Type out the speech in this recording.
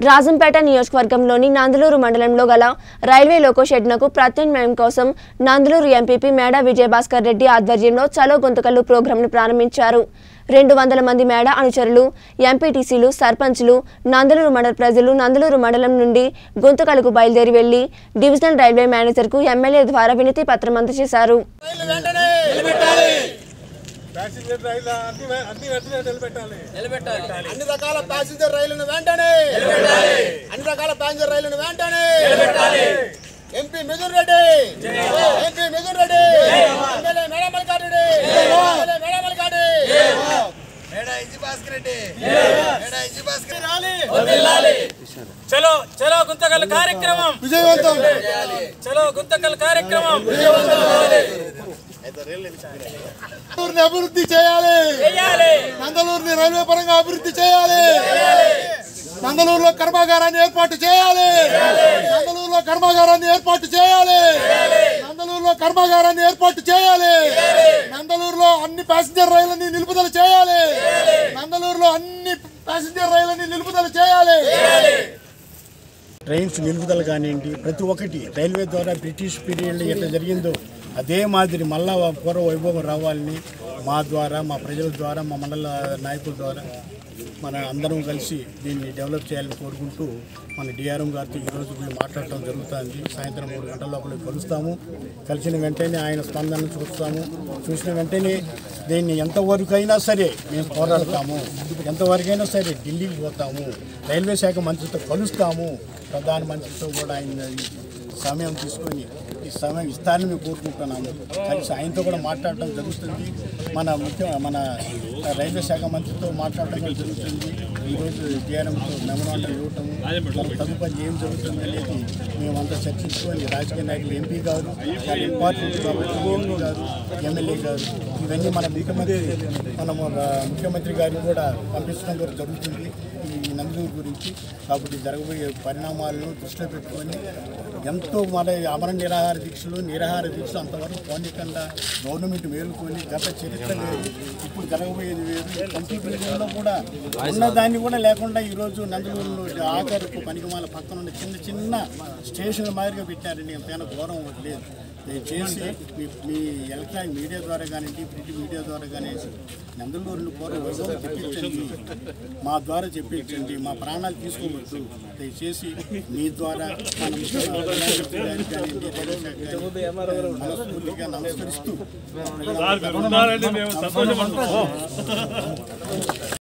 రాజంపేట నియోజకవర్గంలోని నందలూరు మండలంలో గల రైల్వే లోకో షెడ్నకు ప్రత్యామ్నాయం కోసం నందలూరు ఎంపీపీ మేడా విజయభాస్కర్ రెడ్డి ఆధ్వర్యంలో చలో గొంతుకలు ప్రోగ్రాంను ప్రారంభించారు రెండు వందల మంది మేడ అనుచరులు ఎంపీటీసీలు సర్పంచ్లు నందలూరు మండల ప్రజలు నందలూరు మండలం నుండి గొంతుకలకు బయలుదేరి వెళ్లి డివిజనల్ రైల్వే మేనేజర్కు ఎమ్మెల్యే ద్వారా వినతి పత్రం అందజేశారు రైలు వెంటనే నిలబెట్టాలి ప్యాసింజర్ రైలు అన్ని వే- అన్ని వెంటనే నిలబెట్టాలి నిలబెట్టాలి అన్ని రకాల ప్యాసింజర్ రైలును వెంటనే నిలబెట్టాలి అన్ని రకాల ప్యాసింజర్ రైలును వెంటనే నిలబెట్టాలి MP Mithun Reddy MP Mithun Reddy MLA Meda Mallikar Reddy MLA Meda Mallikar Reddy Meda ఇంజి భాస్కర్ రెడ్డి మేడా ఇంజి భాస్కర్ రాలి చలో చలో గుంతకల్ కార్యక్రమం విజయవంతం చలో గుంతకల్ కార్యక్రమం నందలూరుని అభివృద్ధి చేయాలి చేయాలి నందలూరుని రైల్వే పరంగా అభివృద్ధి చేయాలి నందలూరులో కర్మాగారాన్ని ఏర్పాటు చేయాలి నందలూరులో కర్మాగారాన్ని ఏర్పాటు చేయాలి నందలూరులో కర్మాగారాన్ని ఏర్పాటు చేయాలి నందలూరులో అన్ని ప్యాసింజర్ రైళ్ళని నిలుపుదల చేయాలి నందలూరులో అన్ని ప్యాసింజర్ రైళ్ళని నిలుపుదల చేయాలి ట్రైన్స్ నిలుపుదల కానివ్వండి ప్రతి ఒక్కటి రైల్వే ద్వారా బ్రిటిష్ పీరియడ్లో ఎట్లా జరిగిందో అదే మాదిరి మళ్ళా పూర్వ వైభవం రావాలని మా ద్వారా మా ప్రజల ద్వారా మా మండల నాయకుల ద్వారా మన అందరం కలిసి దీన్ని డెవలప్ చేయాలని కోరుకుంటూ మన డిఆర్ఎం గారితో ఈరోజు మేము మాట్లాడటం జరుగుతుంది సాయంత్రం మూడు గంటల లోపల కలుస్తాము కలిసిన వెంటనే ఆయన స్పందన చూస్తాము చూసిన వెంటనే దీన్ని ఎంతవరకైనా సరే మేము పోరాడతాము ఎంతవరకైనా సరే ఢిల్లీకి పోతాము రైల్వే శాఖ మంత్రితో కలుస్తాము ప్రధానమంత్రితో కూడా ఆయన ఈ సమయం తీసుకొని ఈ సమయం ఇస్తారని మేము కోరుకుంటున్నాము కలిసి ఆయనతో కూడా మాట్లాడటం జరుగుతుంది మన ముఖ్య మన రైల్వే శాఖ మంత్రితో మాట్లాడటం కూడా జరుగుతుంది ఈరోజు డిఆర్ఎంతో మెమరాండం ఇవ్వటము మన తదుపరి ఏం జరుగుతుంది అనేది మేమంతా చర్చించుకొని రాజకీయ నాయకులు ఎంపీ గారు చాలా ఇంపార్టెంట్ కాబట్టి ఎంపీ గారు ఎమ్మెల్యే గారు ఇవన్నీ మన ముఖ్యమంత్రి మనము ఆ, ముఖ్యమంత్రి గారికి కూడా పంపించడం కూడా జరుగుతుంది ఈ నందలూరు గురించి కాబట్టి జరగబోయే పరిణామాలను దృష్టిలో పెట్టుకొని ఎంతో మన అమర నిరాహార దీక్షలు నిరాహార దీక్షలు అంతవరకు పోనీకుండా గవర్నమెంట్ మేలుకొని గత చరిత్ర వేరు ఇప్పుడు జరగబోయేది వేరు కంప్యూటర్లో కూడా ఉన్నదాన్ని కూడా లేకుండా ఈరోజు నందలూరులో ఆఖరికి పనికిమాల పక్కన ఉన్న చిన్న చిన్న స్టేషన్ మాదిరిగా పెట్టారండి ఎంతైనా ఘోరం లేదు దయచేసి మీ మీ ఎలక్ట్రానిక్ మీడియా ద్వారా కానివ్వండి ప్రింట్ మీడియా ద్వారా కానీ నందలూరుని పూర్వ వైభవం చెప్పించండి మా ద్వారా చెప్పించండి మా ప్రాణాలు తీసుకోవచ్చు దయచేసి మీ ద్వారా మన ముఖ్యమంత్రి గారికి కానివ్వండి, రైల్వే శాఖ గారికి మనస్ఫూర్తిగా నమస్కరిస్తూ